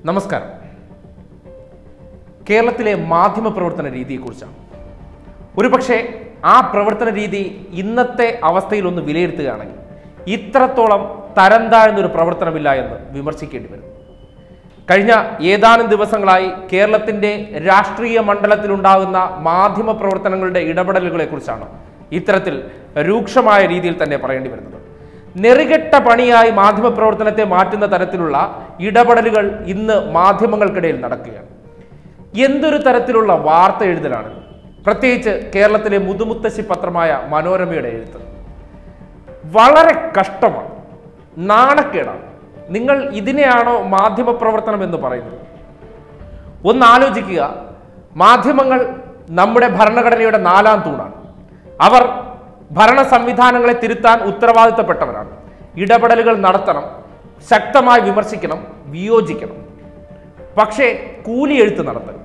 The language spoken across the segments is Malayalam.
നമസ്കാരം കേരളത്തിലെ മാധ്യമ പ്രവർത്തന രീതിയെക്കുറിച്ചാണ് ഒരുപക്ഷെ ആ പ്രവർത്തന രീതി ഇന്നത്തെ അവസ്ഥയിൽ ഒന്ന് വിലയിരുത്തുകയാണെങ്കിൽ ഇത്രത്തോളം തരം താഴ്ന്നൊരു പ്രവർത്തനമില്ല എന്ന് വിമർശിക്കേണ്ടി വരും കഴിഞ്ഞ ഏതാനും ദിവസങ്ങളായി കേരളത്തിന്റെ രാഷ്ട്രീയ മണ്ഡലത്തിലുണ്ടാകുന്ന മാധ്യമ പ്രവർത്തനങ്ങളുടെ ഇടപെടലുകളെ കുറിച്ചാണ് ഇത്തരത്തിൽ രൂക്ഷമായ രീതിയിൽ തന്നെ പറയേണ്ടി വരുന്നത് നെറികെട്ട പണിയായി മാധ്യമ പ്രവർത്തനത്തെ മാറ്റുന്ന തരത്തിലുള്ള ഇടപെടലുകൾ ഇന്ന് മാധ്യമങ്ങൾക്കിടയിൽ നടക്കുകയാണ് എന്തൊരു തരത്തിലുള്ള വാർത്ത എഴുതലാണ് പ്രത്യേകിച്ച് കേരളത്തിലെ മുതുമുത്തശ്ശി പത്രമായ മനോരമയുടെ എഴുത്ത് വളരെ കഷ്ടമാണ് നാണക്കേടാണ് നിങ്ങൾ ഇതിനെയാണോ മാധ്യമ പ്രവർത്തനം എന്ന് പറയുന്നത് ഒന്ന് ആലോചിക്കുക മാധ്യമങ്ങൾ നമ്മുടെ ഭരണഘടനയുടെ നാലാം തൂണാണ് അവർ ഭരണ സംവിധാനങ്ങളെ തിരുത്താൻ ഉത്തരവാദിത്തപ്പെട്ടവരാണ് ഇടപെടലുകൾ നടത്തണം ശക്തമായി വിമർശിക്കണം വിയോജിക്കണം പക്ഷേ കൂലി എഴുത്ത് നടത്തരുത്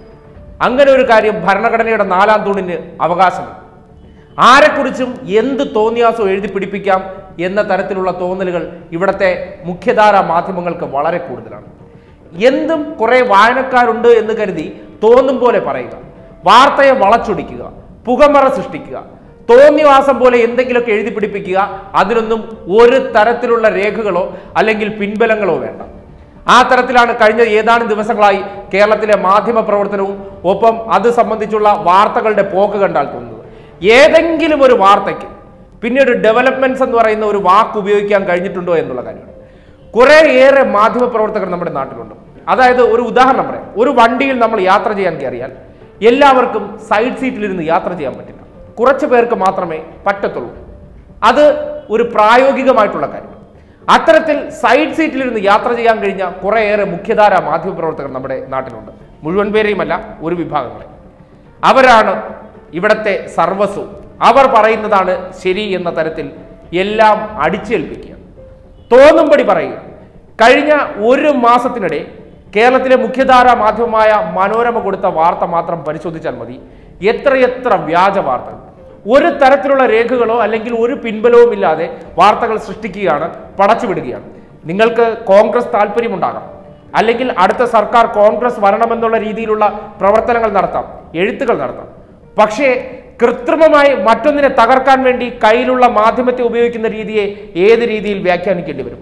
അങ്ങനെ ഒരു കാര്യം ഭരണഘടനയുടെ നാലാം തൂണിന് അവകാശമുണ്ട് ആരെക്കുറിച്ചും എന്ത് തോന്നിയാസോ എഴുതി പിടിപ്പിക്കാം എന്ന തരത്തിലുള്ള തോന്നലുകൾ ഇവിടുത്തെ മുഖ്യധാരാ മാധ്യമങ്ങൾക്ക് വളരെ കൂടുതലാണ് എന്തും കുറെ വായനക്കാരുണ്ട് എന്ന് കരുതി തോന്നും പോലെ പറയുക വാർത്തയെ വളച്ചൊടിക്കുക പുകമറ സൃഷ്ടിക്കുക തോന്നിവാസം പോലെ എന്തെങ്കിലുമൊക്കെ എഴുതി പിടിപ്പിക്കുക അതിനൊന്നും ഒരു തരത്തിലുള്ള രേഖകളോ അല്ലെങ്കിൽ പിൻബലങ്ങളോ വേണ്ട ആ തരത്തിലാണ് കഴിഞ്ഞ ഏതാനും ദിവസങ്ങളായി കേരളത്തിലെ മാധ്യമ പ്രവർത്തനവും ഒപ്പം അത് സംബന്ധിച്ചുള്ള വാർത്തകളുടെ പോക്ക് കണ്ടാൽ തോന്നുന്നത് ഏതെങ്കിലും ഒരു വാർത്തയ്ക്ക് പിന്നീട് ഡെവലപ്മെന്റ്സ് എന്ന് പറയുന്ന ഒരു വാക്ക് ഉപയോഗിക്കാൻ കഴിഞ്ഞിട്ടുണ്ടോ എന്നുള്ള കാര്യമാണ് കുറേയേറെ മാധ്യമ പ്രവർത്തകർ നമ്മുടെ നാട്ടിലുണ്ട് അതായത് ഒരു ഉദാഹരണം പറയാം ഒരു വണ്ടിയിൽ നമ്മൾ യാത്ര ചെയ്യാൻ കയറിയാൽ എല്ലാവർക്കും സൈഡ് സീറ്റിലിരുന്ന് യാത്ര ചെയ്യാൻ പറ്റില്ല കുറച്ച് പേർക്ക് മാത്രമേ പറ്റത്തുള്ളൂ അത് ഒരു പ്രായോഗികമായിട്ടുള്ള കാര്യം അത്തരത്തിൽ സൈഡ് സീറ്റിലിരുന്ന് യാത്ര ചെയ്യാൻ കഴിഞ്ഞ കുറേയേറെ മുഖ്യധാര മാധ്യമപ്രവർത്തകർ നമ്മുടെ നാട്ടിലുണ്ട് മുഴുവൻ പേരെയുമല്ല ഒരു വിഭാഗങ്ങളെ അവരാണ് ഇവിടത്തെ സർവസ്വവും അവർ പറയുന്നതാണ് ശരി എന്ന തരത്തിൽ എല്ലാം അടിച്ചേൽപ്പിക്കുക തോന്നുംപടി പറയുക കഴിഞ്ഞ ഒരു മാസത്തിനിടെ കേരളത്തിലെ മുഖ്യധാര മാധ്യമമായ മനോരമ കൊടുത്ത വാർത്ത മാത്രം പരിശോധിച്ചാൽ മതി എത്രയെത്ര വ്യാജ വാർത്തകൾ ഒരു തരത്തിലുള്ള രേഖകളോ അല്ലെങ്കിൽ ഒരു പിൻബലവും ഇല്ലാതെ വാർത്തകൾ സൃഷ്ടിക്കുകയാണ് പടച്ചുവിടുകയാണ് നിങ്ങൾക്ക് കോൺഗ്രസ് താല്പര്യമുണ്ടാകാം അല്ലെങ്കിൽ അടുത്ത സർക്കാർ കോൺഗ്രസ് വരണമെന്നുള്ള രീതിയിലുള്ള പ്രവർത്തനങ്ങൾ നടത്താം എഴുത്തുകൾ നടത്താം പക്ഷേ കൃത്രിമമായി മറ്റൊന്നിനെ തകർക്കാൻ വേണ്ടി കയ്യിലുള്ള മാധ്യമത്തെ ഉപയോഗിക്കുന്ന രീതിയെ ഏത് രീതിയിൽ വ്യാഖ്യാനിക്കേണ്ടി വരും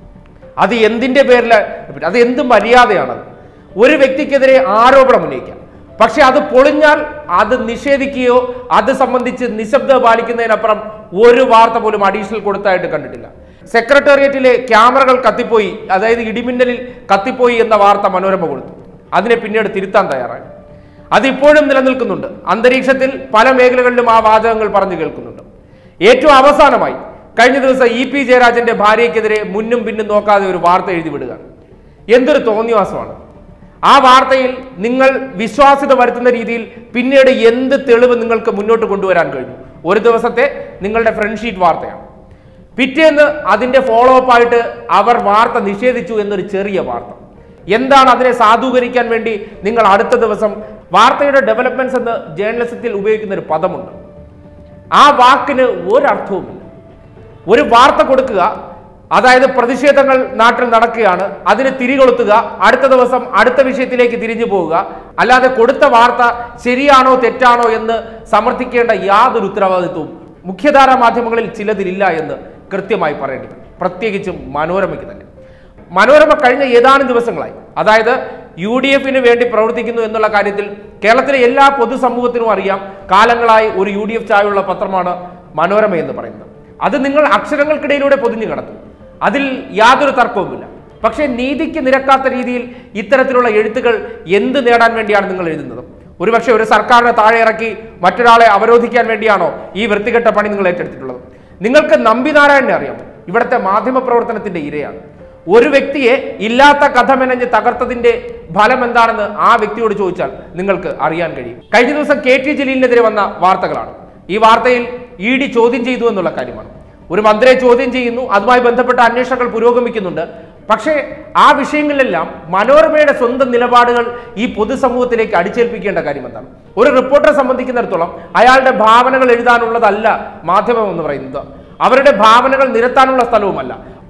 അത് എന്തിന്റെ പേരിൽ അത് എന്ത് മര്യാദയാണത് ഒരു വ്യക്തിക്കെതിരെ ആരോപണം ഉന്നയിക്കാം പക്ഷെ അത് പൊളിഞ്ഞാൽ അത് നിഷേധിക്കുകയോ അത് സംബന്ധിച്ച് നിശബ്ദത പാലിക്കുന്നതിനപ്പുറം ഒരു വാർത്ത പോലും അഡീഷണൽ കൊടുത്തായിട്ട് കണ്ടിട്ടില്ല സെക്രട്ടേറിയറ്റിലെ ക്യാമറകൾ കത്തിപ്പോയി അതായത് ഇടിമിന്നലിൽ കത്തിപ്പോയി എന്ന വാർത്ത മനോരമ കൊടുത്തു അതിനെ പിന്നീട് തിരുത്താൻ തയ്യാറായി അതിപ്പോഴും നിലനിൽക്കുന്നുണ്ട് അന്തരീക്ഷത്തിൽ പല മേഖലകളിലും ആ വാചകങ്ങൾ പറഞ്ഞു കേൾക്കുന്നുണ്ട് ഏറ്റവും അവസാനമായി കഴിഞ്ഞ ദിവസം ഇ പി ജയരാജന്റെ ഭാര്യയ്ക്കെതിരെ മുന്നും പിന്നും നോക്കാതെ ഒരു വാർത്ത എഴുതി വിടുക എന്തൊരു തോന്നിവാസമാണ് ആ വാർത്തയിൽ നിങ്ങൾ വിശ്വാസ്യത വരുത്തുന്ന രീതിയിൽ പിന്നീട് എന്ത് തെളിവ് നിങ്ങൾക്ക് മുന്നോട്ട് കൊണ്ടുവരാൻ കഴിഞ്ഞു ഒരു ദിവസത്തെ നിങ്ങളുടെ ഫ്രണ്ട്ഷീറ്റ് വാർത്തയാണ് പിറ്റേന്ന് അതിന്റെ ഫോളോ അപ്പ് ആയിട്ട് അവർ വാർത്ത നിഷേധിച്ചു എന്നൊരു ചെറിയ വാർത്ത എന്താണ് അതിനെ സാധൂകരിക്കാൻ വേണ്ടി നിങ്ങൾ അടുത്ത ദിവസം വാർത്തയുടെ ഡെവലപ്മെന്റ്സ് എന്ന് ജേർണലിസത്തിൽ ഉപയോഗിക്കുന്ന ഒരു പദമുണ്ട് ആ വാക്കിന് ഒരർത്ഥവുമില്ല ഒരു വാർത്ത കൊടുക്കുക അതായത് പ്രതിഷേധങ്ങൾ നാട്ടിൽ നടക്കുകയാണ് അതിന് തിരികൊളുത്തുക അടുത്ത ദിവസം അടുത്ത വിഷയത്തിലേക്ക് തിരിഞ്ഞു പോവുക അല്ലാതെ കൊടുത്ത വാർത്ത ശരിയാണോ തെറ്റാണോ എന്ന് സമർത്ഥിക്കേണ്ട യാതൊരു ഉത്തരവാദിത്വവും മുഖ്യധാര മാധ്യമങ്ങളിൽ ചിലതിലില്ല എന്ന് കൃത്യമായി പറയേണ്ടി വരും പ്രത്യേകിച്ചും മനോരമയ്ക്ക് തന്നെ മനോരമ കഴിഞ്ഞ ഏതാനും ദിവസങ്ങളായി അതായത് യു ഡി എഫിന് വേണ്ടി പ്രവർത്തിക്കുന്നു എന്നുള്ള കാര്യത്തിൽ കേരളത്തിലെ എല്ലാ പൊതുസമൂഹത്തിനും അറിയാം കാലങ്ങളായി ഒരു യു ഡി എഫ് ചായയുള്ള പത്രമാണ് മനോരമ എന്ന് പറയുന്നത് അത് നിങ്ങൾ അക്ഷരങ്ങൾക്കിടയിലൂടെ പൊതിഞ്ഞു കടത്തും അതിൽ യാതൊരു തർക്കവുമില്ല പക്ഷേ നീതിക്ക് നിരക്കാത്ത രീതിയിൽ ഇത്തരത്തിലുള്ള എഴുത്തുകൾ എന്ത് നേടാൻ വേണ്ടിയാണ് നിങ്ങൾ എഴുതുന്നത് ഒരുപക്ഷെ ഒരു സർക്കാരിനെ താഴെ ഇറക്കി മറ്റൊരാളെ അവരോധിക്കാൻ വേണ്ടിയാണോ ഈ വൃത്തികെട്ട പണി നിങ്ങൾ ഏറ്റെടുത്തിട്ടുള്ളത് നിങ്ങൾക്ക് നമ്പിനാരായണനെ അറിയാം ഇവിടുത്തെ മാധ്യമ പ്രവർത്തനത്തിന്റെ ഇരയാണ് ഒരു വ്യക്തിയെ ഇല്ലാത്ത കഥ മെനഞ്ഞ് തകർത്തതിന്റെ ഫലം എന്താണെന്ന് ആ വ്യക്തിയോട് ചോദിച്ചാൽ നിങ്ങൾക്ക് അറിയാൻ കഴിയും കഴിഞ്ഞ ദിവസം കെ ടി ജലീലിനെതിരെ വന്ന വാർത്തകളാണ് ഈ വാർത്തയിൽ ഇ ഡി ചോദ്യം ചെയ്തു എന്നുള്ള കാര്യമാണ് ഒരു മന്ത്രിയെ ചോദ്യം ചെയ്യുന്നു അതുമായി ബന്ധപ്പെട്ട അന്വേഷണങ്ങൾ പുരോഗമിക്കുന്നുണ്ട് പക്ഷേ ആ വിഷയങ്ങളിലെല്ലാം മനോരമയുടെ സ്വന്തം നിലപാടുകൾ ഈ പൊതുസമൂഹത്തിലേക്ക് അടിച്ചേൽപ്പിക്കേണ്ട കാര്യം എന്താണ് ഒരു റിപ്പോർട്ടറെ സംബന്ധിക്കുന്നിടത്തോളം അയാളുടെ ഭാവനകൾ എഴുതാനുള്ളതല്ല മാധ്യമം എന്ന് പറയുന്നത് അവരുടെ ഭാവനകൾ നിരത്താനുള്ള സ്ഥലവുമല്ല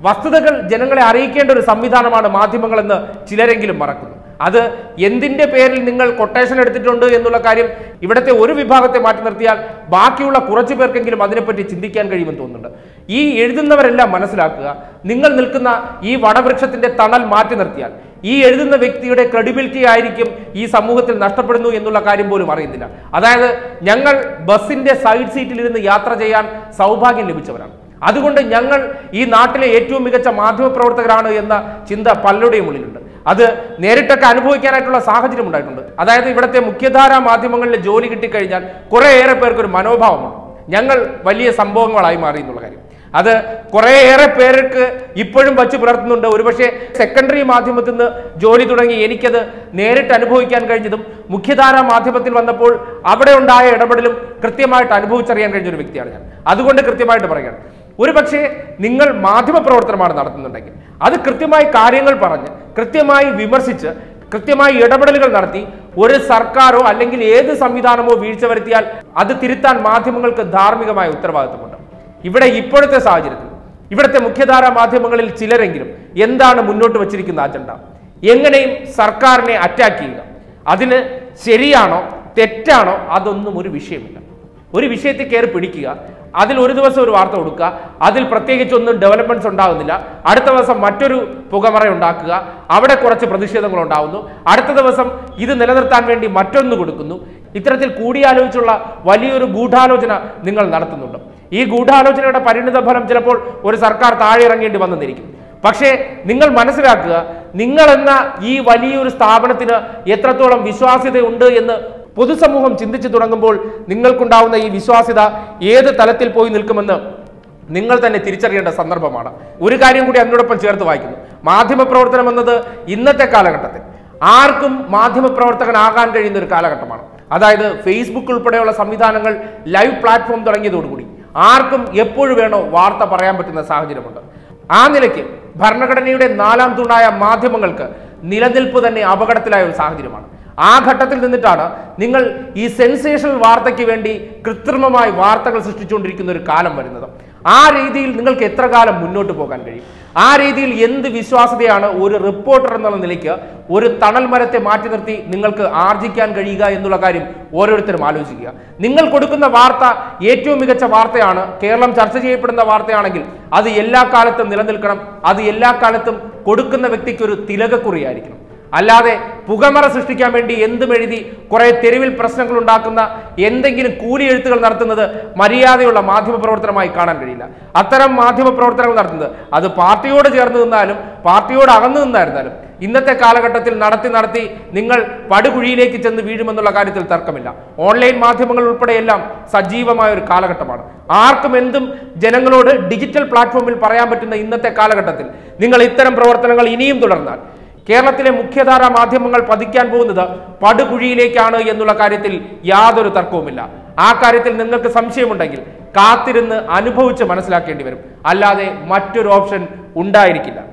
വസ്തുതകൾ ജനങ്ങളെ അറിയിക്കേണ്ട ഒരു സംവിധാനമാണ് മാധ്യമങ്ങളെന്ന് ചിലരെങ്കിലും മറക്കുന്നു അത് എന്തിന്റെ പേരിൽ നിങ്ങൾ കൊട്ടേഷൻ എടുത്തിട്ടുണ്ട് എന്നുള്ള കാര്യം ഇവിടുത്തെ ഒരു വിഭാഗത്തെ മാറ്റി നിർത്തിയാൽ ബാക്കിയുള്ള കുറച്ചു പേർക്കെങ്കിലും അതിനെപ്പറ്റി ചിന്തിക്കാൻ കഴിയുമെന്ന് തോന്നുന്നുണ്ട് ഈ എഴുതുന്നവരെല്ലാം മനസ്സിലാക്കുക നിങ്ങൾ നിൽക്കുന്ന ഈ വടവൃക്ഷത്തിന്റെ തണൽ മാറ്റി നിർത്തിയാൽ ഈ എഴുതുന്ന വ്യക്തിയുടെ ക്രെഡിബിലിറ്റി ആയിരിക്കും ഈ സമൂഹത്തിൽ നഷ്ടപ്പെടുന്നു എന്നുള്ള കാര്യം പോലും അറിയുന്നില്ല അതായത് ഞങ്ങൾ ബസിന്റെ സൈഡ് സീറ്റിൽ ഇരുന്ന് യാത്ര ചെയ്യാൻ സൗഭാഗ്യം ലഭിച്ചവരാണ് അതുകൊണ്ട് ഞങ്ങൾ ഈ നാട്ടിലെ ഏറ്റവും മികച്ച മാധ്യമപ്രവർത്തകരാണ് എന്ന ചിന്ത പലരുടെയും ഉള്ളിലുണ്ട് അത് നേരിട്ടൊക്കെ അനുഭവിക്കാനായിട്ടുള്ള സാഹചര്യം ഉണ്ടായിട്ടുണ്ട് അതായത് ഇവിടുത്തെ മുഖ്യധാരാ മാധ്യമങ്ങളിൽ ജോലി കിട്ടിക്കഴിഞ്ഞാൽ കുറേയേറെ പേർക്ക് ഒരു മനോഭാവമാണ് ഞങ്ങൾ വലിയ സംഭവങ്ങളായി മാറി എന്നുള്ള കാര്യം അത് കുറേയേറെ പേർക്ക് ഇപ്പോഴും വച്ച് പുലർത്തുന്നുണ്ട് ഒരുപക്ഷെ സെക്കൻഡറി മാധ്യമത്തിൽ നിന്ന് ജോലി തുടങ്ങി എനിക്കത് നേരിട്ട് അനുഭവിക്കാൻ കഴിഞ്ഞതും മുഖ്യധാരാ മാധ്യമത്തിൽ വന്നപ്പോൾ അവിടെ ഉണ്ടായ ഇടപെടലും കൃത്യമായിട്ട് അനുഭവിച്ചറിയാൻ കഴിഞ്ഞ ഒരു വ്യക്തിയാണ് ഞാൻ അതുകൊണ്ട് കൃത്യമായിട്ട് പറയുകയാണ് ഒരു പക്ഷേ നിങ്ങൾ മാധ്യമ പ്രവർത്തനമാണ് നടത്തുന്നുണ്ടെങ്കിൽ അത് കൃത്യമായി കാര്യങ്ങൾ പറഞ്ഞ് കൃത്യമായി വിമർശിച്ച് കൃത്യമായി ഇടപെടലുകൾ നടത്തി ഒരു സർക്കാരോ അല്ലെങ്കിൽ ഏത് സംവിധാനമോ വീഴ്ച വരുത്തിയാൽ അത് തിരുത്താൻ മാധ്യമങ്ങൾക്ക് ധാർമ്മികമായ ഉത്തരവാദിത്തമുണ്ട് ഇവിടെ ഇപ്പോഴത്തെ സാഹചര്യത്തിൽ ഇവിടുത്തെ മുഖ്യധാരാ മാധ്യമങ്ങളിൽ ചിലരെങ്കിലും എന്താണ് മുന്നോട്ട് വച്ചിരിക്കുന്ന അജണ്ട എങ്ങനെയും സർക്കാരിനെ അറ്റാക്ക് ചെയ്യുക അതിന് ശരിയാണോ തെറ്റാണോ അതൊന്നും ഒരു വിഷയമില്ല ഒരു വിഷയത്തിൽ കയറി പിടിക്കുക അതിൽ ഒരു ദിവസം ഒരു വാർത്ത കൊടുക്കുക അതിൽ പ്രത്യേകിച്ചൊന്നും ഡെവലപ്മെന്റ്സ് ഉണ്ടാകുന്നില്ല അടുത്ത ദിവസം മറ്റൊരു പുകമറ ഉണ്ടാക്കുക അവിടെ കുറച്ച് പ്രതിഷേധങ്ങൾ ഉണ്ടാകുന്നു അടുത്ത ദിവസം ഇത് നിലനിർത്താൻ വേണ്ടി മറ്റൊന്ന് കൊടുക്കുന്നു ഇത്തരത്തിൽ കൂടിയാലോചിച്ചുള്ള വലിയൊരു ഗൂഢാലോചന നിങ്ങൾ നടത്തുന്നുണ്ട് ഈ ഗൂഢാലോചനയുടെ പരിണിത ഫലം ചിലപ്പോൾ ഒരു സർക്കാർ താഴെ ഇറങ്ങേണ്ടി വന്നെന്നിരിക്കും പക്ഷേ നിങ്ങൾ മനസ്സിലാക്കുക നിങ്ങൾ എന്ന ഈ വലിയൊരു സ്ഥാപനത്തിന് എത്രത്തോളം വിശ്വാസ്യതയുണ്ട് എന്ന് പൊതുസമൂഹം ചിന്തിച്ചു തുടങ്ങുമ്പോൾ നിങ്ങൾക്കുണ്ടാവുന്ന ഈ വിശ്വാസ്യത ഏത് തലത്തിൽ പോയി നിൽക്കുമെന്ന് നിങ്ങൾ തന്നെ തിരിച്ചറിയേണ്ട സന്ദർഭമാണ് ഒരു കാര്യം കൂടി അതിനോടൊപ്പം ചേർത്ത് വായിക്കുന്നു മാധ്യമപ്രവർത്തനം എന്നത് ഇന്നത്തെ കാലഘട്ടത്തിൽ ആർക്കും മാധ്യമപ്രവർത്തകനാകാൻ കഴിയുന്ന ഒരു കാലഘട്ടമാണ് അതായത് ഫേസ്ബുക്ക് ഉൾപ്പെടെയുള്ള സംവിധാനങ്ങൾ ലൈവ് പ്ലാറ്റ്ഫോം തുടങ്ങിയതോടുകൂടി ആർക്കും എപ്പോഴും വേണോ വാർത്ത പറയാൻ പറ്റുന്ന സാഹചര്യമുണ്ട് ആ നിലയ്ക്ക് ഭരണഘടനയുടെ നാലാം തൂണായ മാധ്യമങ്ങൾക്ക് നിലനിൽപ്പ് തന്നെ അപകടത്തിലായ ഒരു സാഹചര്യമാണ് ആ ഘട്ടത്തിൽ നിന്നിട്ടാണ് നിങ്ങൾ ഈ സെൻസേഷണൽ വാർത്തയ്ക്ക് വേണ്ടി കൃത്രിമമായി വാർത്തകൾ സൃഷ്ടിച്ചുകൊണ്ടിരിക്കുന്ന ഒരു കാലം വരുന്നത് ആ രീതിയിൽ നിങ്ങൾക്ക് എത്ര കാലം മുന്നോട്ട് പോകാൻ കഴിയും ആ രീതിയിൽ എന്ത് വിശ്വാസ്യതയാണ് ഒരു റിപ്പോർട്ടർ എന്നുള്ള നിലയ്ക്ക് ഒരു തണൽ മരത്തെ മാറ്റി നിർത്തി നിങ്ങൾക്ക് ആർജിക്കാൻ കഴിയുക എന്നുള്ള കാര്യം ഓരോരുത്തരും ആലോചിക്കുക നിങ്ങൾ കൊടുക്കുന്ന വാർത്ത ഏറ്റവും മികച്ച വാർത്തയാണ് കേരളം ചർച്ച ചെയ്യപ്പെടുന്ന വാർത്തയാണെങ്കിൽ അത് എല്ലാ കാലത്തും നിലനിൽക്കണം അത് എല്ലാ കാലത്തും കൊടുക്കുന്ന വ്യക്തിക്ക് ഒരു തിലകക്കുറിയായിരിക്കണം അല്ലാതെ പുകമറ സൃഷ്ടിക്കാൻ വേണ്ടി എന്തും എഴുതി കുറെ തെരുവിൽ പ്രശ്നങ്ങൾ ഉണ്ടാക്കുന്ന എന്തെങ്കിലും കൂലി എഴുത്തുകൾ നടത്തുന്നത് മര്യാദയുള്ള മാധ്യമ പ്രവർത്തനമായി കാണാൻ കഴിയില്ല അത്തരം മാധ്യമ പ്രവർത്തനങ്ങൾ നടത്തുന്നത് അത് പാർട്ടിയോട് ചേർന്ന് നിന്നാലും പാർട്ടിയോട് അകന്നു നിന്നായിരുന്നാലും ഇന്നത്തെ കാലഘട്ടത്തിൽ നടത്തി നടത്തി നിങ്ങൾ പടുകുഴിയിലേക്ക് ചെന്ന് വീഴുമെന്നുള്ള കാര്യത്തിൽ തർക്കമില്ല ഓൺലൈൻ മാധ്യമങ്ങൾ ഉൾപ്പെടെയെല്ലാം സജീവമായ ഒരു കാലഘട്ടമാണ് ആർക്കും എന്തും ജനങ്ങളോട് ഡിജിറ്റൽ പ്ലാറ്റ്ഫോമിൽ പറയാൻ പറ്റുന്ന ഇന്നത്തെ കാലഘട്ടത്തിൽ നിങ്ങൾ ഇത്തരം പ്രവർത്തനങ്ങൾ ഇനിയും തുടർന്നാൽ കേരളത്തിലെ മുഖ്യധാരാ മാധ്യമങ്ങൾ പതിക്കാൻ പോകുന്നത് പടുകുഴിയിലേക്കാണ് എന്നുള്ള കാര്യത്തിൽ യാതൊരു തർക്കവുമില്ല ആ കാര്യത്തിൽ നിങ്ങൾക്ക് സംശയമുണ്ടെങ്കിൽ കാത്തിരുന്ന് അനുഭവിച്ച് മനസ്സിലാക്കേണ്ടി വരും അല്ലാതെ മറ്റൊരു ഓപ്ഷൻ ഉണ്ടായിരിക്കില്ല